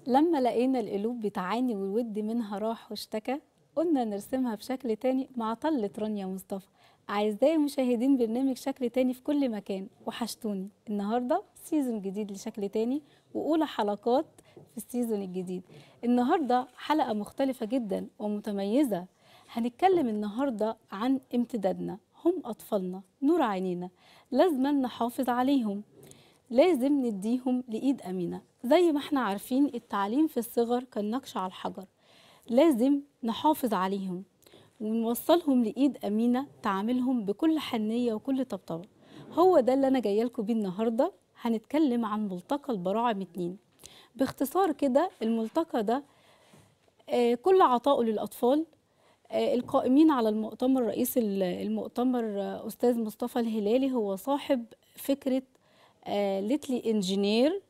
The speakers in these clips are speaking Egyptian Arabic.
لما لقينا القلوب بتعاني والود منها راح واشتكى قلنا نرسمها بشكل تاني مع طلة رانيا مصطفى أعزائي مشاهدين برنامج شكل تاني في كل مكان وحشتوني النهاردة سيزون جديد لشكل تاني وأولى حلقات في السيزون الجديد النهاردة حلقة مختلفة جدا ومتميزة هنتكلم النهاردة عن امتدادنا هم أطفالنا نور عينينا لازم نحافظ عليهم لازم نديهم لإيد أمينة زي ما احنا عارفين التعليم في الصغر كالنقش على الحجر لازم نحافظ عليهم ونوصلهم لإيد أمينة تعاملهم بكل حنية وكل طبطبة هو ده اللي أنا جاية لكم بيه النهاردة هنتكلم عن ملتقى البراعم اتنين باختصار كده الملتقى ده آه، كل عطائه للأطفال آه، القائمين على المؤتمر رئيس المؤتمر آه، أستاذ مصطفى الهلالي هو صاحب فكرة ليتلي انجينير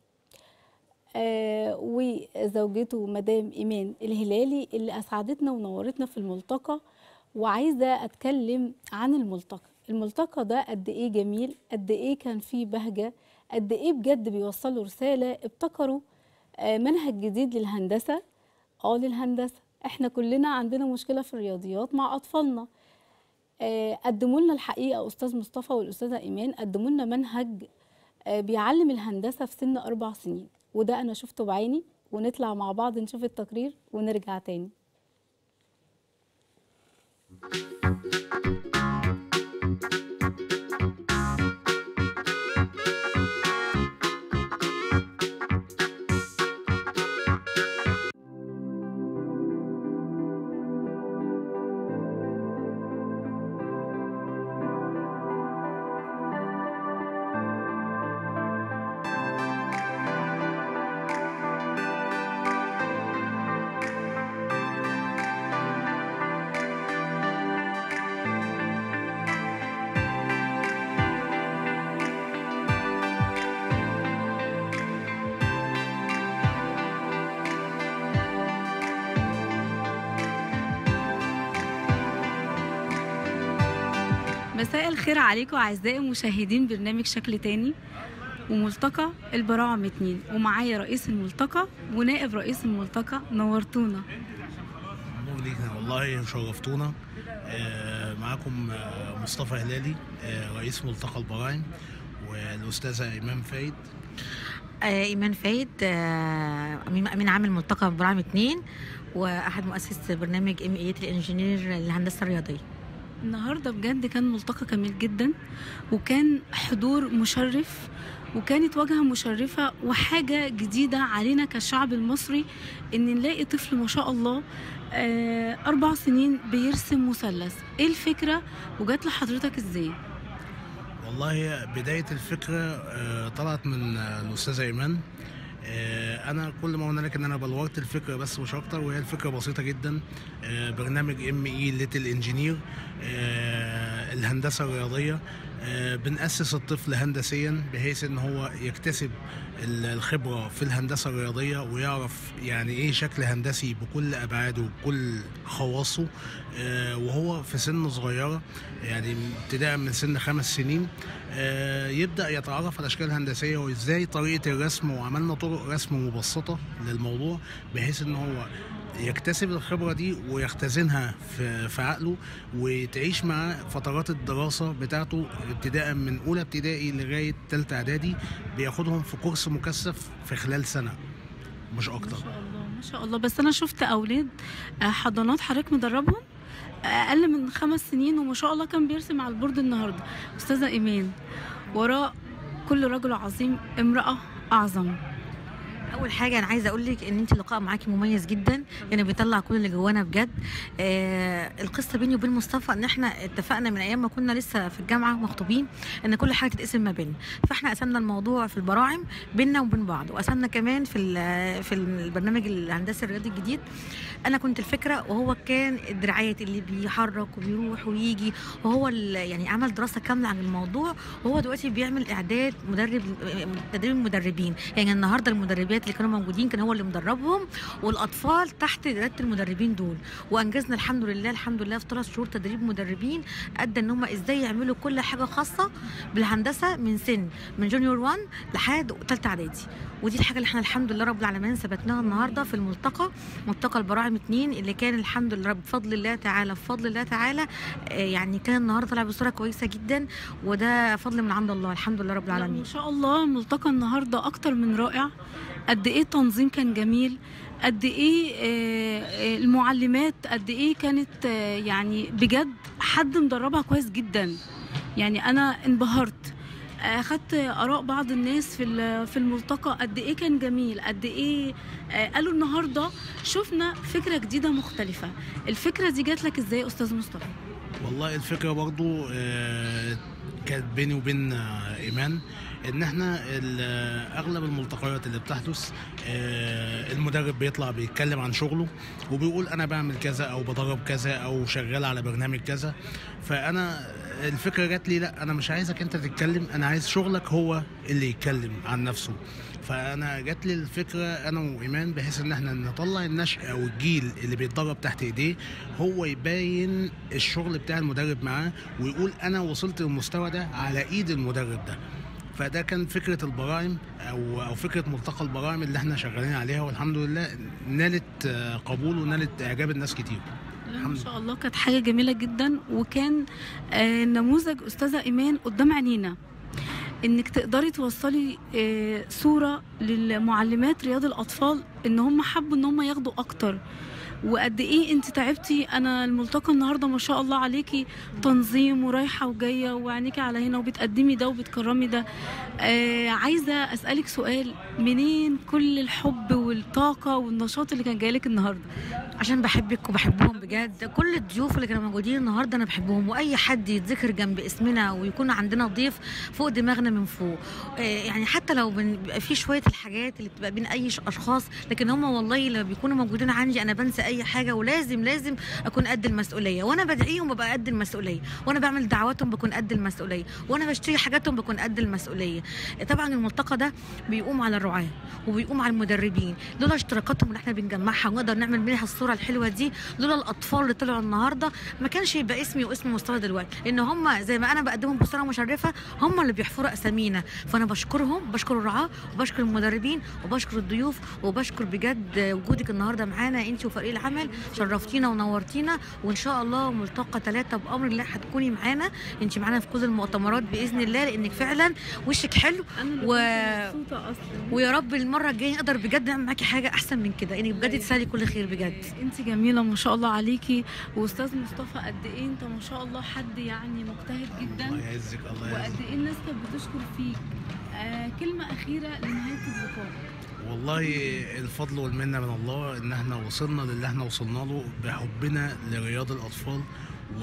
وزوجته مدام إيمان الهلالي اللي أسعدتنا ونورتنا في الملتقى وعايزة أتكلم عن الملتقى الملتقى ده قد إيه جميل قد إيه كان فيه بهجة قد إيه بجد بيوصلوا رسالة ابتكروا آه، منهج جديد للهندسة اه للهندسة احنا كلنا عندنا مشكلة في الرياضيات مع أطفالنا آه، قدموا لنا الحقيقة أستاذ مصطفى والأستاذة إيمان قدموا لنا منهج آه، بيعلم الهندسة في سن أربع سنين وده أنا شفته بعيني ونطلع مع بعض نشوف التقرير ونرجع تاني مساء الخير عليكم أعزائي مشاهدين برنامج شكل تاني وملتقى البراعم اتنين ومعايا رئيس الملتقى ونائب رئيس الملتقى نورتونا مبروك لينا والله شرفتونا آه، معاكم آه، مصطفى هلالي آه، رئيس ملتقى البراعم والاستاذه ايمان فايد آه، ايمان فايد آه، امين امين عام ملتقى براعم اتنين واحد مؤسس برنامج ام اي الانجينير للهندسه الرياضيه النهارده بجد كان ملتقى جميل جدا وكان حضور مشرف وكانت واجهه مشرفه وحاجه جديده علينا كالشعب المصري ان نلاقي طفل ما شاء الله آه، اربع سنين بيرسم مثلث ايه الفكره وجات لحضرتك ازاي والله بدايه الفكره آه، طلعت من آه، الاستاذه ايمان آه، انا كل ما هنالك ان انا بلورت الفكره بس مش اكتر وهي الفكره بسيطه جدا آه، برنامج ام اي ليتل انجينير الهندسه الرياضيه آه، بنأسس الطفل هندسيا بحيث ان هو يكتسب ال- الخبره في الهندسه الرياضيه ويعرف يعني ايه شكل هندسي بكل ابعاده وبكل خواصه آه، وهو في سن صغيره يعني ابتداء من سن خمس سنين آه، يبدا يتعرف على الاشكال الهندسيه وازاي طريقه الرسم وعملنا طرق رسم مبسطه للموضوع بحيث ان هو يكتسب الخبره دي ويختزنها في في عقله وتعيش معاه فترات الدراسه بتاعته ابتداء من اولى ابتدائي لغايه ثالثه اعدادي بياخدهم في كورس مكثف في خلال سنه مش ما اكتر شاء الله ما شاء الله بس انا شفت اولاد آه، حضانات حضرتك مدربهم اقل من خمس سنين وما شاء الله كان بيرسم على البورد النهارده استاذه ايمان وراء كل رجل عظيم امراه اعظم اول حاجه انا عايزه اقول لك ان انت اللقاء معاكي مميز جدا يعني بيطلع كل اللي جوانا بجد آه القصه بيني وبين مصطفى ان احنا اتفقنا من ايام ما كنا لسه في الجامعه مخطوبين ان كل حاجه تتقسم ما بيننا فاحنا قسمنا الموضوع في البراعم بيننا وبين بعض وقسمنا كمان في ال- في البرنامج الهندسي الرياضي الجديد انا كنت الفكره وهو كان الدراعات اللي بيحرك وبيروح ويجي وهو ال- يعني عمل دراسه كامله عن الموضوع وهو دلوقتي بيعمل اعداد مدرب تدريب المدربين يعني النهارده المدربات الولاد اللي كانوا موجودين كان هو اللي مدربهم والاطفال تحت رياده المدربين دول وانجزنا الحمد لله الحمد لله في ثلاث شهور تدريب مدربين ادى ان هم ازاي يعملوا كل حاجه خاصه بالهندسه من سن من جونيور 1 لحد ثالثه اعدادي ودي الحاجه اللي احنا الحمد لله رب العالمين ثبتناها النهارده في الملتقى ملتقى البراعم اتنين اللي كان الحمد لله بفضل الله تعالى بفضل الله تعالى آه، يعني كان النهارده طلع بصوره كويسه جدا وده فضل من عند الله الحمد لله رب لا، العالمين ما شاء الله ملتقى النهارده اكتر من رائع قد ايه التنظيم كان جميل قد ايه آه، آه، المعلمات قد ايه كانت آه، يعني بجد حد مدربها كويس جدا يعني انا انبهرت اخدت اراء بعض الناس في ال- في الملتقى قد ايه كان جميل قد ايه آه، قالوا النهارده شفنا فكره جديده مختلفه الفكره دي جات لك ازاي يا استاذ مصطفى والله الفكره برضو آه، كانت بيني وبين آه، ايمان ان احنا ال- آه، اغلب الملتقيات اللي بتحدث آه، المدرب بيطلع بيتكلم عن شغله وبيقول انا بعمل كذا او بدرب كذا او شغال على برنامج كذا فانا الفكره جات لي لا انا مش عايزك انت تتكلم انا عايز شغلك هو اللي يتكلم عن نفسه فانا جات لي الفكره انا وايمان بحيث ان احنا نطلع النشء او الجيل اللي بيتدرب تحت ايديه هو يبين الشغل بتاع المدرب معاه ويقول انا وصلت للمستوى ده على ايد المدرب ده فده كان فكره البراعم او او فكره ملتقى البراعم اللي احنا شغالين عليها والحمد لله نالت آه، قبول ونالت اعجاب الناس كتير لا، ما الحمد شاء الله كانت حاجة جميلة جدا وكان آه، نموذج أستاذة إيمان قدام عينينا إنك تقدري توصلي آه، صورة للمعلمات رياض الأطفال إن هم حبوا إن هم ياخدوا أكتر وقد ايه انت تعبتي انا الملتقى النهارده ما شاء الله عليكي تنظيم ورايحه وجايه وعينيكي على هنا وبتقدمي ده وبتكرمي ده آه عايزه اسالك سؤال منين كل الحب والطاقه والنشاط اللي كان جايلك النهارده عشان بحبك وبحبهم بجد كل الضيوف اللي كانوا موجودين النهارده انا بحبهم واي حد يتذكر جنب اسمنا ويكون عندنا ضيف فوق دماغنا من فوق آه، يعني حتى لو بن- بيبقى في شويه الحاجات اللي بتبقى بين اي ش- اشخاص لكن هم والله لما بيكونوا موجودين عندي انا بنسى اي حاجه ولازم لازم اكون قد المسؤوليه وانا بدعيهم ببقى قد المسؤوليه وانا بعمل دعواتهم بكون قد المسؤوليه وانا بشتري حاجاتهم بكون قد المسؤوليه طبعا الملتقى ده بيقوم على الرعاه وبيقوم على المدربين لولا اشتراكاتهم اللي احنا بنجمعها ونقدر نعمل منها الصوره الحلوه دي لولا الاطفال اللي طلعوا النهارده ما كانش يبقى اسمي واسم مصطفى دلوقتي لان هم زي ما انا بقدمهم بصوره مشرفه هم اللي بيحفروا اسامينا فانا بشكرهم بشكر الرعاه وبشكر المدربين وبشكر الضيوف وبشكر بجد وجودك النهارده معانا انت وفريق العمل شرفتينا ونورتينا وان شاء الله ملتقى ثلاثه بامر الله هتكوني معانا انت معانا في كل المؤتمرات باذن الله لانك فعلا وشك حلو انا و- مبسوطه اصلا ويا رب المره الجايه نقدر بجد نعمل معاكي حاجه احسن من كده انك بجد تسالي كل خير بجد انت جميله ما شاء الله عليكي واستاذ مصطفى قد ايه انت ما شاء الله حد يعني مجتهد الله جدا يعزك الله وقد يعزك ايه الناس كانت بتشكر فيك آه كلمه اخيره لنهايه اللقاء والله الفضل والمنة من الله ان احنا وصلنا للي احنا وصلنا له بحبنا لرياض الاطفال و...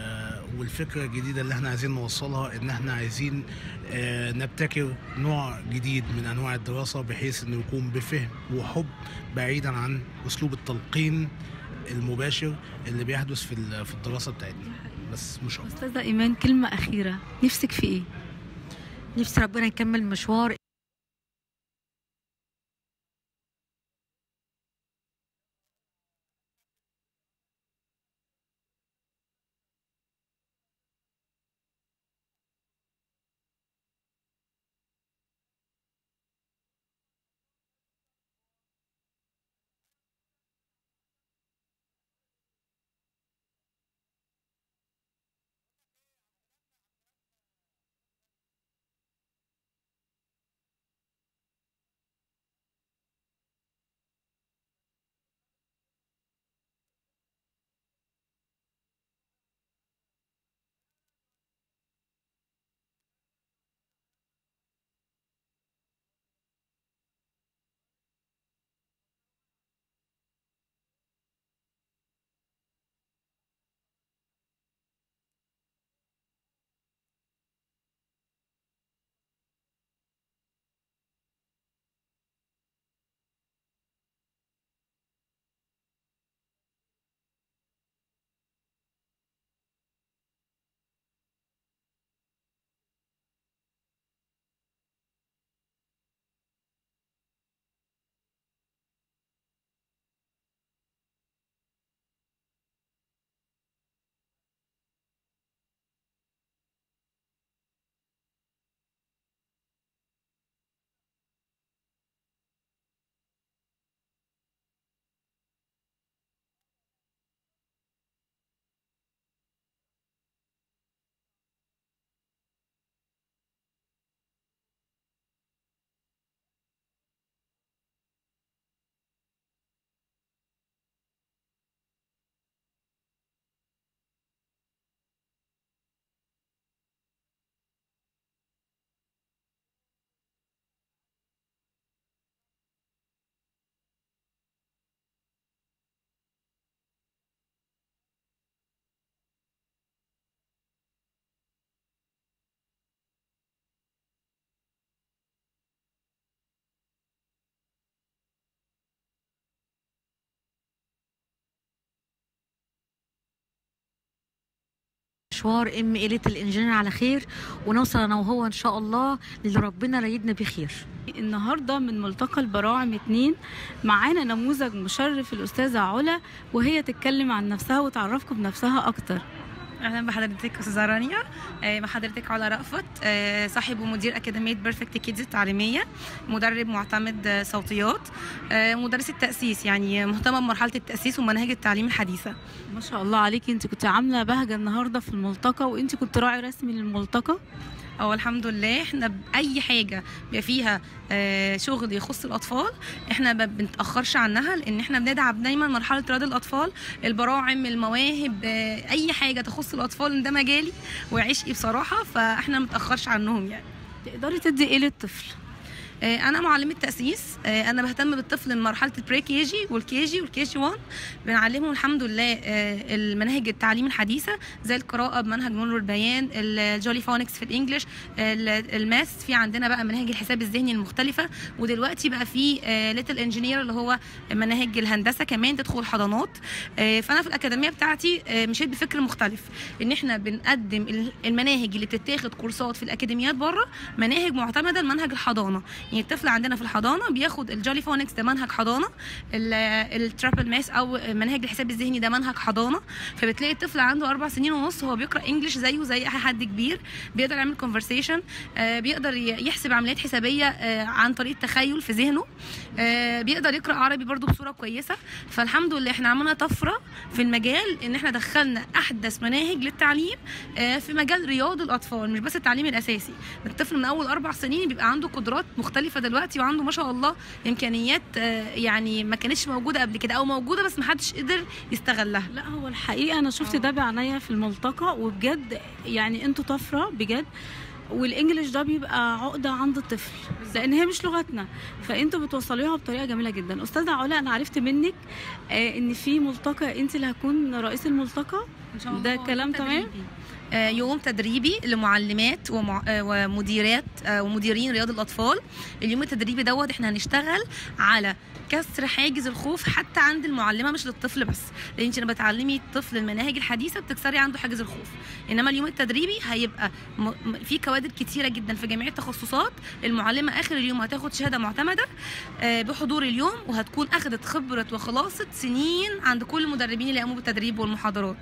والفكرة الجديدة اللي احنا عايزين نوصلها ان احنا عايزين آه، نبتكر نوع جديد من انواع الدراسة بحيث انه يكون بفهم وحب بعيدا عن اسلوب التلقين المباشر اللي بيحدث في ال- في الدراسة بتاعتنا بس مش اكتر استاذه ايمان كلمه اخيره نفسك في ايه نفسي ربنا يكمل مشوار مشوار ام إيلة الانجينير على خير ونوصل انا وهو ان شاء الله للي ربنا رايدنا بخير النهارده من ملتقى البراعم اتنين معانا نموذج مشرف الاستاذه علا وهي تتكلم عن نفسها وتعرفكم بنفسها اكتر اهلا بحضرتك استاذه رانيا آه، مع حضرتك علا رأفت آه، صاحب ومدير اكاديميه بيرفكت كيدز التعليميه مدرب معتمد آه، صوتيات آه، مدرسه تاسيس يعني مهتمه بمرحله التاسيس ومناهج التعليم الحديثه ما شاء الله عليكي انت كنت عامله بهجه النهارده في الملتقى وانت كنت راعي رسمي للملتقى او الحمد لله احنا باي حاجه بيبقى فيها آه، شغل يخص الاطفال احنا ما بنتاخرش عنها لان احنا بندعم دايما مرحله رياض الاطفال البراعم المواهب آه، اي حاجه تخص الاطفال إن ده مجالي وعشقي بصراحه فاحنا ما بنتاخرش عنهم يعني تقدري تدي ايه للطفل آه، انا معلمه تاسيس آه، انا بهتم بالطفل من مرحله البري كي جي والكي جي والكي جي 1 بنعلمهم الحمد لله آه، المناهج التعليم الحديثه زي القراءه بمنهج نور والبيان الجولي فونكس في الانجليش ال- الماس في عندنا بقى مناهج الحساب الذهني المختلفه ودلوقتي بقى في ليتل انجينير اللي هو مناهج الهندسه كمان تدخل الحضانات آه، فانا في الاكاديميه بتاعتي آه، مشيت بفكر مختلف ان احنا بنقدم ال- المناهج اللي بتتاخد كورسات في الاكاديميات بره مناهج معتمده لمنهج الحضانه يعني الطفل عندنا في الحضانه بياخد الجولي فونكس ده منهج حضانه الترابل ماس او منهج الحساب الذهني ده منهج حضانه فبتلاقي الطفل عنده اربع سنين ونص هو بيقرا انجلش زيه زي اي حد كبير بيقدر يعمل كونفرسيشن بيقدر ي- يحسب عمليات حسابيه آه، عن طريق التخيل في ذهنه آه، بيقدر يقرا عربي برضو بصوره كويسه فالحمد لله احنا عملنا طفره في المجال ان احنا دخلنا احدث مناهج للتعليم آه، في مجال رياض الاطفال مش بس التعليم الاساسي الطفل من اول اربع سنين بيبقى عنده قدرات مختلفه دلوقتي وعنده ما شاء الله امكانيات آه، يعني ما كانتش موجوده قبل كده او موجوده بس ما حدش قدر يستغلها لا هو الحقيقه انا شفت آه. ده بعناية في الملتقى وبجد يعني انتوا طفره بجد والانجليش ده بيبقى عقده عند الطفل لان هي مش لغتنا فانتوا بتوصلوها بطريقه جميله جدا استاذه علا انا عرفت منك آه ان في ملتقى انت اللي هتكون رئيس الملتقى ان شاء ده كلام تمام؟ آه، يوم تدريبي لمعلمات ومع... آه، ومديرات آه، ومديرين رياض الاطفال اليوم التدريبي دوت احنا هنشتغل على كسر حاجز الخوف حتى عند المعلمه مش للطفل بس لان انت لما بتعلمي الطفل المناهج الحديثه بتكسري عنده حاجز الخوف انما اليوم التدريبي هيبقى م... م- في كوادر كتيره جدا في جميع التخصصات المعلمه اخر اليوم هتاخد شهاده معتمده آه، بحضور اليوم وهتكون اخذت خبره وخلاصه سنين عند كل المدربين اللي قاموا بالتدريب والمحاضرات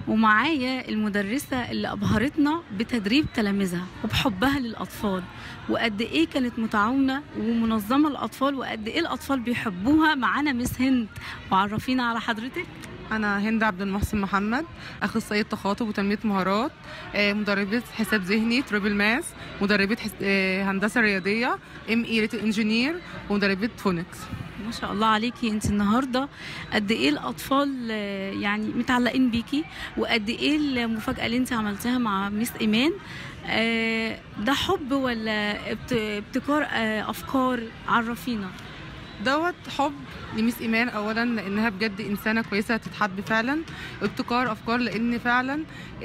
ومعايا المدرسة اللي أبهرتنا بتدريب تلاميذها وبحبها للأطفال وقد إيه كانت متعاونة ومنظمة الأطفال وقد إيه الأطفال بيحبوها معانا مس هند وعرفينا على حضرتك أنا هند عبد المحسن محمد أخصائية تخاطب وتنمية مهارات آه، مدربة حساب ذهني تريبل ماس مدربة حس... آه، هندسة رياضية ام اي ليتل انجينير ومدربة فونكس ما شاء الله عليكي انت النهارده قد ايه الاطفال آه، يعني متعلقين بيكي وقد ايه المفاجاه اللي انت عملتيها مع ميس ايمان آه، ده حب ولا ابت- ابتكار آه، افكار عرفينا دوت حب لميس ايمان اولا لانها بجد انسانه كويسه تتحب فعلا ابتكار افكار لان فعلا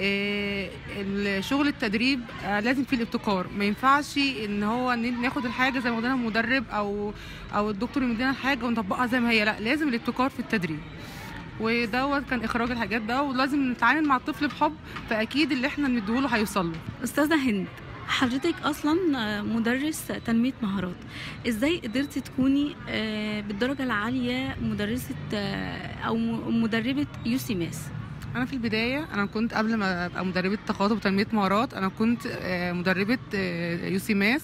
آه، الشغل التدريب آه، لازم فيه الابتكار ما ينفعش ان هو ن- ناخد الحاجه زي ما قلنا مدرب او او الدكتور يدينا الحاجه ونطبقها زي ما هي لا لازم الابتكار في التدريب ودوت كان اخراج الحاجات ده ولازم نتعامل مع الطفل بحب فاكيد اللي احنا نديهوله هيوصل له استاذه هند حضرتك اصلا آه، مدرس تنميه مهارات ازاي قدرتي تكوني آه، بالدرجه العاليه مدرسه آه، او م- مدربه يوسي ماس انا في البدايه انا كنت قبل ما ابقى مدربه تخاطب وتنميه مهارات انا كنت آه، مدربه آه، يوسي ماس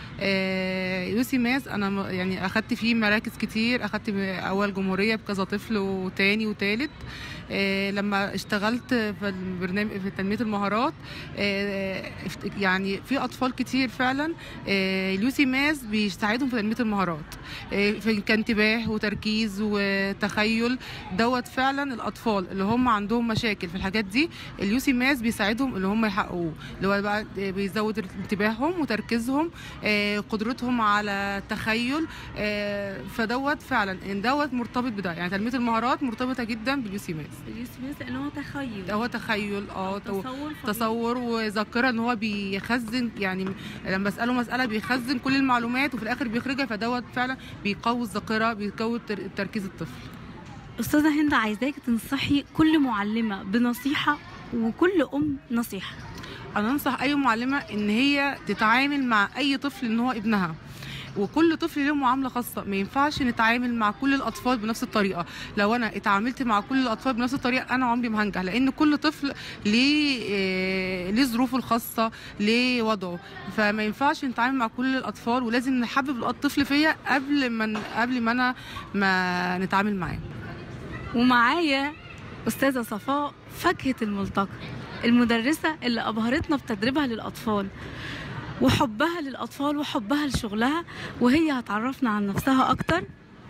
آه، يوسي ماس انا م- يعني اخدت فيه مراكز كتير اخدت م- اول جمهوريه بكذا طفل وتاني وتالت آه، لما اشتغلت في البرنامج في تنميه المهارات آه، افت- يعني في اطفال كتير فعلا آه، اليوسي ماس بيساعدهم في تنميه المهارات آه، في كانتباه وتركيز وتخيل دوت فعلا الاطفال اللي هم عندهم مشاكل في الحاجات دي اليوسي ماس بيساعدهم اللي هم يحققوه اللي هو بقى بيزود انتباههم وتركيزهم آه، قدرتهم على التخيل آه، فدوت فعلا إن دوت مرتبط بده يعني تنميه المهارات مرتبطه جدا باليوسي ماس اليوسي ماس لان هو تخيل هو تخيل اه تو- تصور تصور وذاكره ان هو بيخزن يعني لما بساله مساله بيخزن كل المعلومات وفي الاخر بيخرجها فدوت فعلا بيقوي الذاكره بيقوي تر- تركيز الطفل استاذه هند عايزاك تنصحي كل معلمه بنصيحه وكل ام نصيحه انا انصح اي معلمه ان هي تتعامل مع اي طفل ان هو ابنها وكل طفل له معامله خاصه ما ينفعش نتعامل مع كل الاطفال بنفس الطريقه لو انا اتعاملت مع كل الاطفال بنفس الطريقه انا عمري ما هنجح لان كل طفل ليه آه، ليه ظروفه الخاصه ليه وضعه فما ينفعش نتعامل مع كل الاطفال ولازم نحبب الطفل فيا قبل ما ن- قبل ما انا ما نتعامل معاه ومعايا استاذه صفاء فاكهه الملتقى المدرسه اللي ابهرتنا بتدريبها للاطفال وحبها للاطفال وحبها لشغلها وهي هتعرفنا عن نفسها اكتر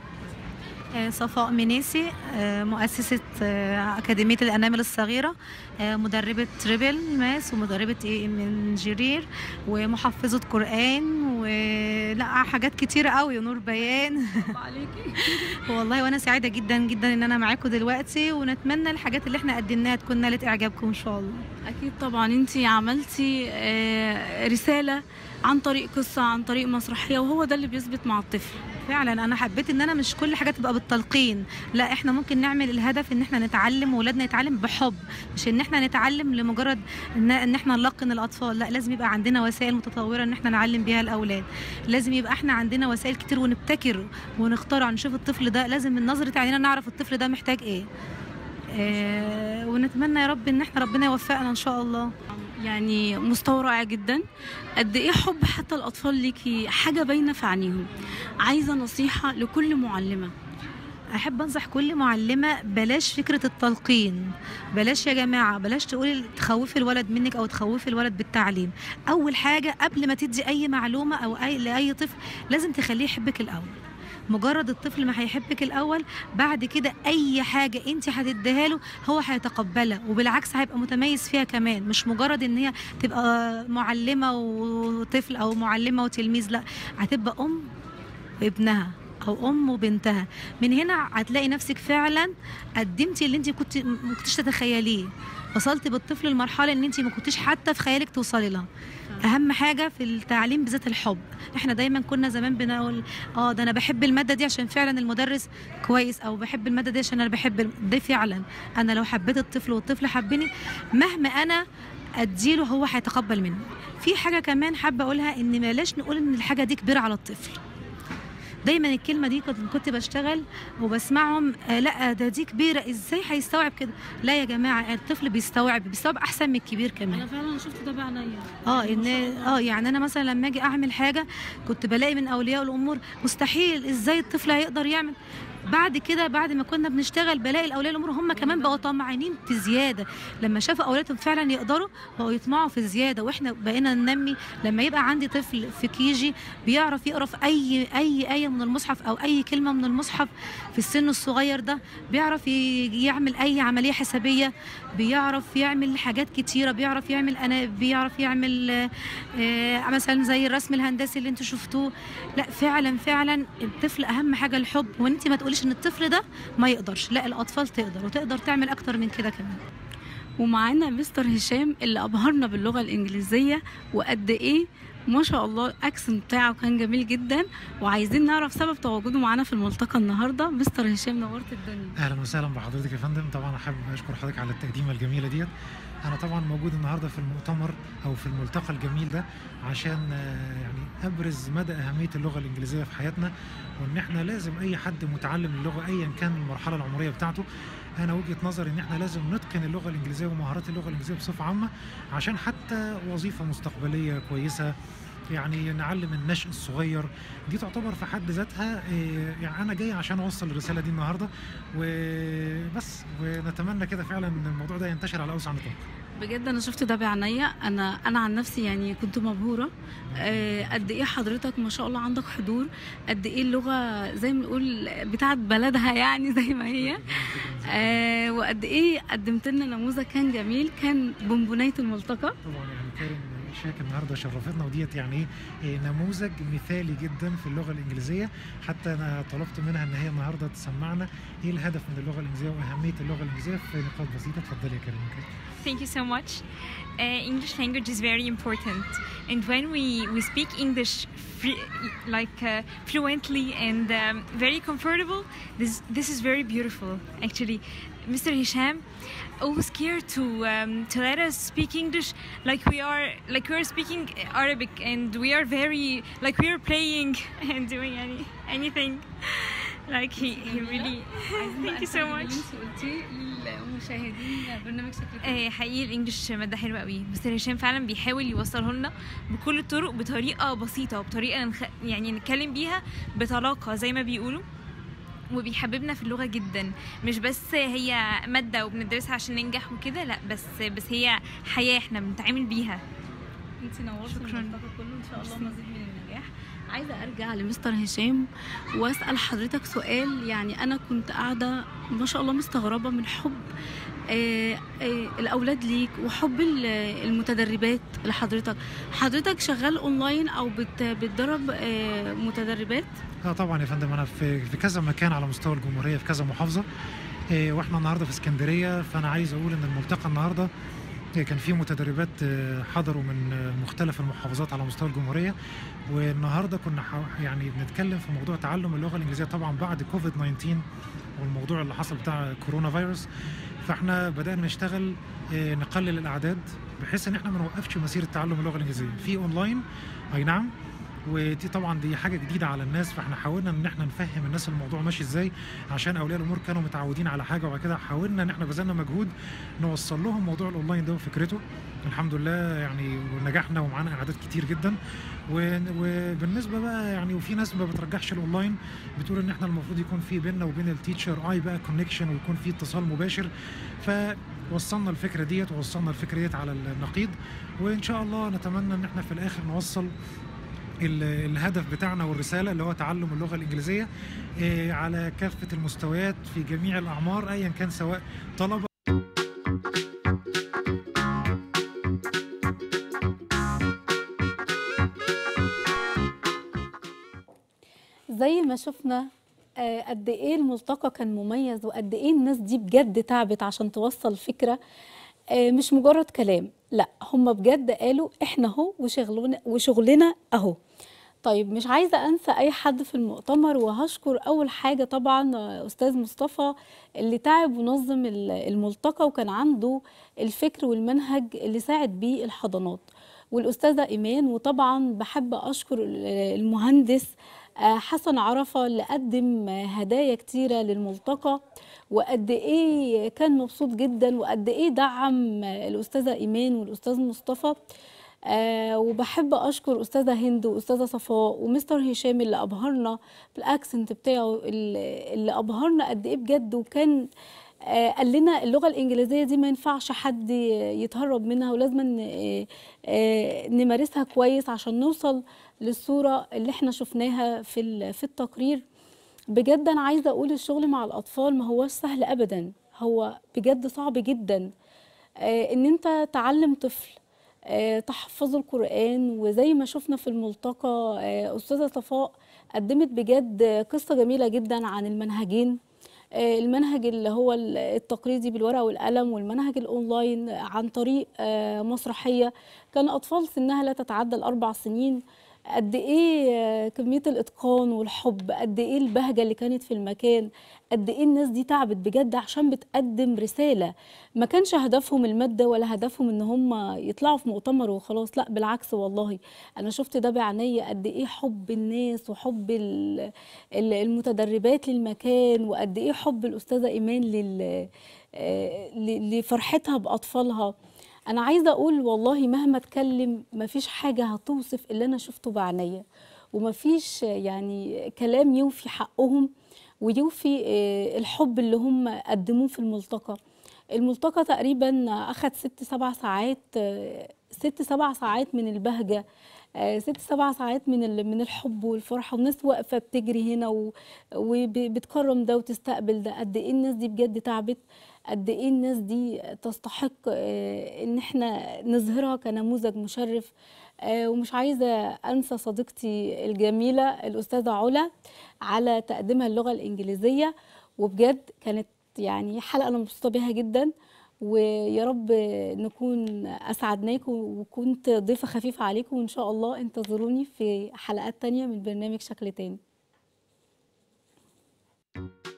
آه، صفاء منيسي آه، مؤسسة آه، أكاديمية الأنامل الصغيرة آه، مدربة تريبل ماس ومدربة إيه من جرير ومحفظة قرآن ولا حاجات كتيرة قوي ونور بيان والله وأنا سعيدة جدا جدا إن أنا معاكم دلوقتي ونتمنى الحاجات اللي احنا قدمناها تكون نالت إعجابكم إن شاء الله اكيد طبعا انت عملتي آه، رساله عن طريق قصه عن طريق مسرحيه وهو ده اللي بيثبت مع الطفل فعلا انا حبيت ان انا مش كل حاجه تبقى بالتلقين لا احنا ممكن نعمل الهدف ان احنا نتعلم واولادنا يتعلم بحب مش ان احنا نتعلم لمجرد ان, إن احنا نلقن الاطفال لا لازم يبقى عندنا وسائل متطوره ان احنا نعلم بيها الاولاد لازم يبقى احنا عندنا وسائل كتير ونبتكر ونخترع نشوف الطفل ده لازم من نظره عينينا نعرف الطفل ده محتاج ايه آه ونتمنى يا رب ان احنا ربنا يوفقنا ان شاء الله يعني مستوى رائع جدا قد ايه حب حتى الاطفال ليكي حاجه باينه في عينيهم عايزه نصيحه لكل معلمه احب انصح كل معلمه بلاش فكره التلقين بلاش يا جماعه بلاش تقولي تخوفي الولد منك او تخوفي الولد بالتعليم اول حاجه قبل ما تدي اي معلومه او اي لاي طفل لازم تخليه يحبك الاول مجرد الطفل ما هيحبك الاول بعد كده اي حاجه انت هتديها له هو هيتقبلها وبالعكس هيبقى متميز فيها كمان مش مجرد ان هي تبقى معلمه وطفل او معلمه وتلميذ لا هتبقى ام وابنها او ام وبنتها من هنا هتلاقي نفسك فعلا قدمتي اللي انت كنت ما كنتش تتخيليه وصلتي بالطفل لمرحله ان انت ما كنتيش حتى في خيالك توصلي لها اهم حاجه في التعليم بالذات الحب احنا دايما كنا زمان بنقول اه ده انا بحب الماده دي عشان فعلا المدرس كويس او بحب الماده دي عشان انا بحب الم- ده فعلا انا لو حبيت الطفل والطفل حبني مهما انا اديله هو هيتقبل مني في حاجه كمان حابه اقولها ان بلاش نقول ان الحاجه دي كبيره على الطفل دايما الكلمه دي كنت كنت بشتغل وبسمعهم آه لا ده دي كبيره ازاي هيستوعب كده لا يا جماعه الطفل بيستوعب بيستوعب احسن من الكبير كمان انا فعلا شفت ده بعينيا اه ان اه يعني انا مثلا لما اجي اعمل حاجه كنت بلاقي من اولياء الامور مستحيل ازاي الطفل هيقدر يعمل بعد كده بعد ما كنا بنشتغل بلاقي الاولياء الامور هم كمان بقوا طمعانين في زياده لما شافوا اولادهم فعلا يقدروا بقوا يطمعوا في زياده واحنا بقينا ننمي لما يبقى عندي طفل في كيجي بيعرف يقرا في اي اي ايه من المصحف او اي كلمه من المصحف في السن الصغير ده بيعرف ي- يعمل اي عمليه حسابيه بيعرف يعمل حاجات كتيره بيعرف يعمل انا بيعرف يعمل آه، آه، مثلا زي الرسم الهندسي اللي انتوا شفتوه لا فعلا فعلا الطفل اهم حاجه الحب وان انت ما تقوليش ان الطفل ده ما يقدرش لا الاطفال تقدر وتقدر تعمل اكتر من كده كمان ومعانا مستر هشام اللي ابهرنا باللغه الانجليزيه وقد ايه ما شاء الله الاكسنت بتاعه كان جميل جدا وعايزين نعرف سبب تواجده معانا في الملتقى النهارده مستر هشام نورت الدنيا اهلا وسهلا بحضرتك يا فندم طبعا حابب اشكر حضرتك على التقديمه الجميله ديت انا طبعا موجود النهارده في المؤتمر او في الملتقى الجميل ده عشان آه، يعني ابرز مدى اهميه اللغه الانجليزيه في حياتنا وان احنا لازم اي حد متعلم اللغه ايا كان المرحله العمريه بتاعته انا وجهه نظري ان احنا لازم نتقن اللغه الانجليزيه ومهارات اللغه الانجليزيه بصفه عامه عشان حتى وظيفه مستقبليه كويسه يعني نعلم النشء الصغير دي تعتبر في حد ذاتها آه، يعني انا جاي عشان اوصل الرساله دي النهارده وبس ونتمنى كده فعلا ان الموضوع ده ينتشر على اوسع نطاق بجد انا شفت ده بعينيا انا انا عن نفسي يعني كنت مبهوره آه، قد ايه حضرتك ما شاء الله عندك حضور قد ايه اللغه زي ما نقول بتاعت بلدها يعني زي ما هي آه، وقد ايه قدمت لنا نموذج كان جميل كان بونبونايه الملتقى طبعا يعني كارم شاك النهارده شرفتنا وديت يعني ايه إيه نموذج مثالي جدا في اللغه الانجليزيه حتى انا طلبت منها ان هي النهارده تسمعنا ايه الهدف من اللغه الانجليزيه واهميه اللغه الانجليزيه في نقاط بسيطه اتفضلي يا كريم كده. Thank you so much. Uh, English language is very important, and when we, we speak English free, like uh, fluently and um, very comfortable, this this is very beautiful. Actually, Mr. Hisham always care to um, to let us speak English like we are like we are speaking Arabic, and we are very like we are playing and doing any anything. Like he, he really. Thank you so much. للمشاهدين برنامج شكل آه، حقيقي الانجليش ماده حلوه قوي مستر هشام فعلا بيحاول يوصله لنا بكل الطرق بطريقه بسيطه وبطريقه نخ... يعني نتكلم بيها بطلاقه زي ما بيقولوا وبيحببنا في اللغه جدا مش بس هي ماده وبندرسها عشان ننجح وكده لا بس بس هي حياه احنا بنتعامل بيها انت نورتي شكراً. الملتقى كله ان شاء الله مزيد من النجاح عايزه ارجع لمستر هشام واسال حضرتك سؤال يعني انا كنت قاعده ما شاء الله مستغربه من حب آه آه الاولاد ليك وحب ال- المتدربات لحضرتك حضرتك شغال اونلاين او بت بتدرب آه متدربات اه طبعا يا فندم انا في في كذا مكان على مستوى الجمهوريه في كذا محافظه إيه، واحنا النهارده في اسكندريه فانا عايز اقول ان الملتقى النهارده إيه، كان فيه متدربات آه، حضروا من آه، مختلف المحافظات على مستوى الجمهوريه والنهارده كنا حا- يعني بنتكلم في موضوع تعلم اللغه الانجليزيه طبعا بعد كوفيد 19 والموضوع اللي حصل بتاع كورونا فيروس فاحنا بدانا نشتغل آه، نقلل الاعداد بحيث ان احنا ما نوقفش مسيره تعلم اللغه الانجليزيه في اونلاين اي نعم ودي طبعا دي حاجه جديده على الناس فاحنا حاولنا ان احنا نفهم الناس الموضوع ماشي ازاي عشان اولياء الامور كانوا متعودين على حاجه وبعد كده حاولنا ان احنا بذلنا مجهود نوصل لهم موضوع الاونلاين ده وفكرته الحمد لله يعني ونجحنا ومعانا اعداد كتير جدا و- وبالنسبه بقى يعني وفي ناس ما بترجحش الاونلاين بتقول ان احنا المفروض يكون في بيننا وبين التيتشر اي بقى كونكشن ويكون في اتصال مباشر فوصلنا الفكره ديت ووصلنا الفكره ديت على النقيض وان شاء الله نتمنى ان احنا في الاخر نوصل ال- الهدف بتاعنا والرساله اللي هو تعلم اللغه الانجليزيه آه، على كافه المستويات في جميع الاعمار ايا كان سواء طلبه زي ما شفنا آه، قد ايه الملتقى كان مميز وقد ايه الناس دي بجد تعبت عشان توصل فكره آه، مش مجرد كلام لا هم بجد قالوا احنا اهو وشغلنا وشغلنا اهو طيب مش عايزه انسى اي حد في المؤتمر وهشكر اول حاجه طبعا آه، استاذ مصطفى اللي تعب ونظم ال- الملتقى وكان عنده الفكر والمنهج اللي ساعد بيه الحضانات والاستاذه ايمان وطبعا بحب اشكر ال- المهندس آه، حسن عرفه اللي قدم آه، هدايا كتيره للملتقى وقد ايه كان مبسوط جدا وقد ايه دعم آه، الاستاذه ايمان والاستاذ مصطفى آه وبحب اشكر استاذه هند واستاذه صفاء ومستر هشام اللي ابهرنا بالاكسنت بتاعه اللي اللي ابهرنا قد ايه بجد وكان آه قال لنا اللغه الانجليزيه دي ما ينفعش حد يتهرب منها ولازم ن- آه، آه، نمارسها كويس عشان نوصل للصوره اللي احنا شفناها في ال- في التقرير بجد انا عايزه اقول الشغل مع الاطفال ما هوش سهل ابدا هو بجد صعب جدا آه، ان انت تعلم طفل آه، تحفظه القرآن وزي ما شفنا في الملتقى آه، أستاذة صفاء قدمت بجد قصة جميلة جدا عن المنهجين آه، المنهج اللي هو ال- التقليدي بالورقة والقلم والمنهج الأونلاين عن طريق آه، مسرحية كان أطفال سنها لا تتعدى الأربع سنين قد ايه آه، كميه الاتقان والحب قد ايه البهجه اللي كانت في المكان قد ايه الناس دي تعبت بجد عشان بتقدم رساله ما كانش هدفهم الماده ولا هدفهم ان هم يطلعوا في مؤتمر وخلاص لا بالعكس والله انا شفت ده بعينيا قد ايه حب الناس وحب ال- ال- المتدربات للمكان وقد ايه حب الاستاذه ايمان لل آه، ل- لفرحتها باطفالها انا عايزه اقول والله مهما اتكلم مفيش حاجه هتوصف اللي انا شفته بعينيا ومفيش يعني كلام يوفي حقهم ويوفي آه، الحب اللي هم قدموه في الملتقى الملتقى تقريبا اخد ست سبع ساعات آه، ست سبع ساعات من البهجه آه، ست سبع ساعات من ال- من الحب والفرحه وناس واقفه بتجري هنا و- وبتكرم ده وتستقبل ده قد ايه الناس دي بجد تعبت قد ايه الناس دي تستحق آه، ان احنا نظهرها كنموذج مشرف آه، ومش عايزه انسى صديقتي الجميله الاستاذه علا على تقديمها اللغه الانجليزيه وبجد كانت يعني حلقه انا مبسوطه بيها جدا ويا رب نكون اسعدناكم وكنت ضيفه خفيفه عليكم وان شاء الله انتظروني في حلقات تانية من برنامج شكل تاني